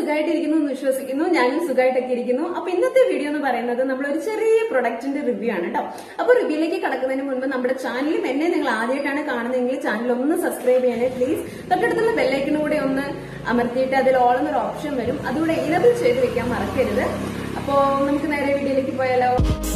സുഖമായിട്ടിരിക്കുന്നു എന്ന് വിശ്വസിക്കുന്നു ഞാനും സുഖമായിട്ടൊക്കെ ഇരിക്കുന്നു അപ്പൊ ഇന്നത്തെ വീഡിയോ എന്ന് പറയുന്നത് നമ്മൾ ഒരു ചെറിയ പ്രൊഡക്റ്റിന്റെ റിവ്യൂ ആണ് കേട്ടോ അപ്പൊ റിവ്യൂലേക്ക് കടക്കുന്നതിന് മുൻപ് നമ്മുടെ ചാനലും എന്നെ നിങ്ങൾ ആദ്യമായിട്ടാണ് കാണുന്നതെങ്കിൽ ചാനൽ ഒന്ന് സബ്സ്ക്രൈബ് ചെയ്യണേ പ്ലീസ് തൊട്ടടുത്തുള്ള ബെല്ലൈക്കനും കൂടെ ഒന്ന് അമർത്തിയിട്ട് അതിൽ ഓൾ എന്നൊരു ഓപ്ഷൻ വരും അതുകൂടെ ഇനബിൾ ചെയ്ത് വെക്കാൻ മറക്കരുത് അപ്പോ നമുക്ക് നേരെ വീഡിയോയിലേക്ക് പോയാലോ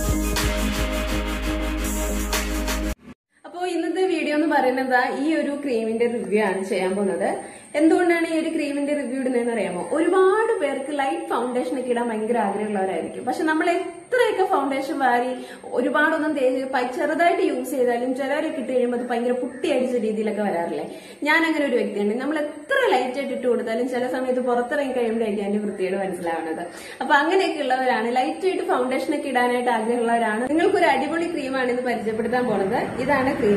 അപ്പോ ഇന്നത്തെ വീഡിയോ എന്ന് പറയുന്നത് ഈ ഒരു ക്രീമിന്റെ റിവ്യൂ ആണ് ചെയ്യാൻ പോകുന്നത് എന്തുകൊണ്ടാണ് ഈ ഒരു ക്രീമിന്റെ റിവ്യൂ ഇടുന്നതെന്ന് അറിയാമോ ഒരുപാട് പേർക്ക് ലൈറ്റ് ഫൗണ്ടേഷൻ ഒക്കെ ഇടാൻ ഭയങ്കര ആഗ്രഹമുള്ളവരായിരിക്കും പക്ഷെ നമ്മൾ എത്രയൊക്കെ ഫൗണ്ടേഷൻ വാരി ഒരുപാടൊന്നും തേച്ച് പ- ചെറുതായിട്ട് യൂസ് ചെയ്താലും ചിലവരൊക്കെ ഇട്ട് കഴിയുമ്പോൾ അത് ഭയങ്കര പുട്ടിയടിച്ച രീതിയിലൊക്കെ വരാറില്ലേ ഞാൻ അങ്ങനെ ഒരു വ്യക്തിയാണ് നമ്മൾ എത്ര ലൈറ്റ് ആയിട്ട് ഇട്ട് കൊടുത്താലും ചില സമയത്ത് പുറത്തിറങ്ങി കഴിയുമ്പോഴായിരിക്കും അതിന്റെ വൃത്തിയോട് മനസ്സിലാവുന്നത് അപ്പൊ അങ്ങനെയൊക്കെ ഉള്ളവരാണ് ലൈറ്റ് ആയിട്ട് ഫൗണ്ടേഷൻ ഒക്കെ ഇടാനായിട്ട് ആഗ്രഹമുള്ളവരാണ് നിങ്ങൾക്കൊരു അടിപൊളി ക്രീമാണ് ഇത് പരിചയപ്പെടുത്താൻ പോണത് ഇതാണ് ക്രീം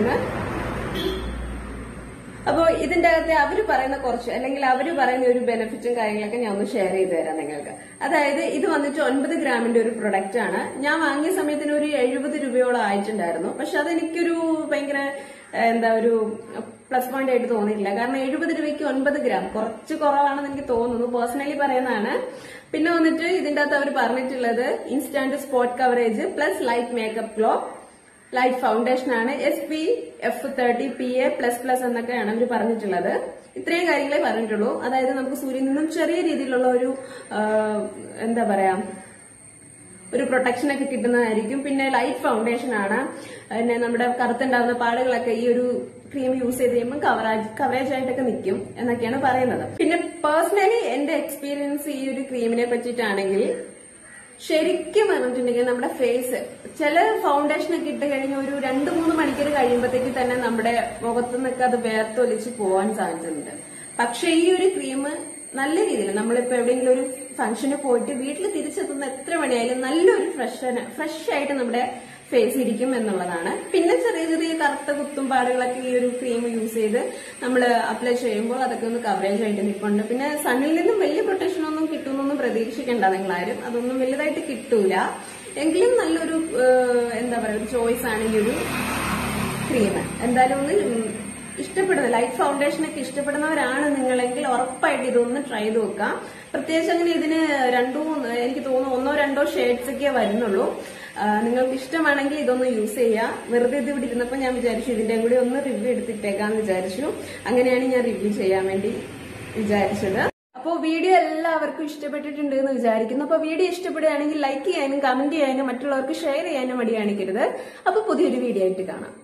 അപ്പോ ഇതിന്റെ അകത്ത് അവര് പറയുന്ന കുറച്ച് അല്ലെങ്കിൽ അവര് പറയുന്ന ഒരു ബെനിഫിറ്റും കാര്യങ്ങളൊക്കെ ഞാൻ ഒന്ന് ഷെയർ ചെയ്ത് തരാം നിങ്ങൾക്ക് അതായത് ഇത് വന്നിട്ട് ഒൻപത് ഗ്രാമിന്റെ ഒരു പ്രൊഡക്റ്റ് ആണ് ഞാൻ വാങ്ങിയ സമയത്തിന് ഒരു എഴുപത് രൂപയോളം ആയിട്ടുണ്ടായിരുന്നു പക്ഷെ അതെനിക്കൊരു ഭയങ്കര ഏഹ്, എന്താ ഒരു പ്ലസ് പോയിന്റ് ആയിട്ട് തോന്നിയിട്ടില്ല കാരണം എഴുപത് രൂപയ്ക്ക് ഒൻപത് ഗ്രാം കുറച്ച് കുറവാണെന്ന് എനിക്ക് തോന്നുന്നു പേഴ്സണലി പറയുന്നതാണ് പിന്നെ വന്നിട്ട് ഇതിന്റെ അകത്ത് അവർ പറഞ്ഞിട്ടുള്ളത് instant spot coverage plus light makeup glow light foundation ആണ് S P F thirty P A plus plus എന്നൊക്കെയാണ് അവർ പറഞ്ഞിട്ടുള്ളത് ഇത്രയും കാര്യങ്ങളെ പറഞ്ഞിട്ടുള്ളൂ അതായത് നമുക്ക് സൂര്യനിൽ നിന്നും ചെറിയ രീതിയിലുള്ള ഒരു ആ, എന്താ പറയാ ഒരു പ്രൊട്ടക്ഷൻ ഒക്കെ കിട്ടുന്നതായിരിക്കും പിന്നെ ലൈറ്റ് ഫൗണ്ടേഷൻ ആണ് പിന്നെ നമ്മുടെ കറുത്തുണ്ടാകുന്ന പാടുകളൊക്കെ ഈ ഒരു ക്രീം യൂസ് ചെയ്ത് കഴിയുമ്പോൾ കവറേജ് കവറേജ് ആയിട്ടൊക്കെ നിൽക്കും എന്നൊക്കെയാണ് പറയുന്നത് പിന്നെ പേഴ്സണലി എന്റെ എക്സ്പീരിയൻസ് ഈ ഒരു ക്രീമിനെ പറ്റിയിട്ടാണെങ്കിൽ ശരിക്കും പറഞ്ഞിട്ടുണ്ടെങ്കിൽ നമ്മുടെ ഫേസ് ചില ഫൗണ്ടേഷൻ ഒക്കെ ഇട്ട് കഴിഞ്ഞ ഒരു രണ്ട് മൂന്ന് മണിക്കൂർ കഴിയുമ്പോഴത്തേക്ക് തന്നെ നമ്മുടെ മുഖത്തു നിന്നൊക്കെ അത് വേർത്തൊലിച്ച് പോവാൻ സാധ്യതയുണ്ട് പക്ഷെ ഈ ഒരു ക്രീം നല്ല രീതിയിൽ നമ്മളിപ്പോ എവിടെയെങ്കിലും ഒരു ഫംഗ്ഷന് പോയിട്ട് വീട്ടിൽ തിരിച്ചെത്തുന്ന എത്ര മണിയായാലും നല്ലൊരു ഫ്രഷ് ഫ്രഷ് ആയിട്ട് നമ്മുടെ ഫേസ് ഇരിക്കും എന്നുള്ളതാണ് പിന്നെ ചെറിയ ചെറിയ കറുത്ത കുത്തും പാടുകളൊക്കെ ഈ ഒരു ക്രീം യൂസ് ചെയ്ത് നമ്മൾ അപ്ലൈ ചെയ്യുമ്പോൾ അതൊക്കെ ഒന്ന് കവറേജ് ആയിട്ട് നിൽപ്പുണ്ട് പിന്നെ സണ്ണിൽ നിന്നും വലിയ പ്രൊട്ടക്ഷൻ ഒന്നും കിട്ടുമെന്നൊന്നും പ്രതീക്ഷിക്കേണ്ട നിങ്ങളാരും അതൊന്നും വലുതായിട്ട് കിട്ടൂല എങ്കിലും നല്ലൊരു ഏഹ്, എന്താ പറയുക ഒരു ചോയ്സ് ആണ് ഈ ഒരു ക്രീം എന്തായാലും ഒന്ന് ഉം ഇഷ്ടപ്പെടുന്ന ലൈറ്റ് ഫൗണ്ടേഷൻ ഒക്കെ ഇഷ്ടപ്പെടുന്നവരാണ് നിങ്ങളെങ്കിൽ ഉറപ്പായിട്ട് ഇതൊന്ന് ട്രൈ ചെയ്ത് നോക്കാം പ്രത്യേകിച്ച് അങ്ങനെ ഇതിന് രണ്ടോ മൂന്ന് എനിക്ക് തോന്നുന്നു ഒന്നോ രണ്ടോ ഷെയ്ഡ്സ് ഒക്കെ വരുന്നുള്ളൂ ആ, നിങ്ങൾക്ക് ഇഷ്ടമാണെങ്കിൽ ഇതൊന്ന് യൂസ് ചെയ്യുക വെറുതെ ഇത് ഇവിടെ ഇരുന്നപ്പോൾ ഞാൻ വിചാരിച്ചു ഇതിന്റെ കൂടി ഒന്ന് റിവ്യൂ എടുത്തിട്ടേക്കാന്ന് വിചാരിച്ചു അങ്ങനെയാണ് ഞാൻ റിവ്യൂ ചെയ്യാൻ വേണ്ടി വിചാരിച്ചത് അപ്പോൾ വീഡിയോ എല്ലാവർക്കും ഇഷ്ടപ്പെട്ടിട്ടുണ്ട് എന്ന് വിചാരിക്കുന്നു അപ്പോൾ വീഡിയോ ഇഷ്ടപ്പെടുകയാണെങ്കിൽ ലൈക്ക് ചെയ്യാനും കമന്റ് ചെയ്യാനും മറ്റുള്ളവർക്ക് ഷെയർ ചെയ്യാനും മടി കാണിക്കരുത് അപ്പോൾ പുതിയൊരു വീഡിയോ ആയിട്ട് കാണാം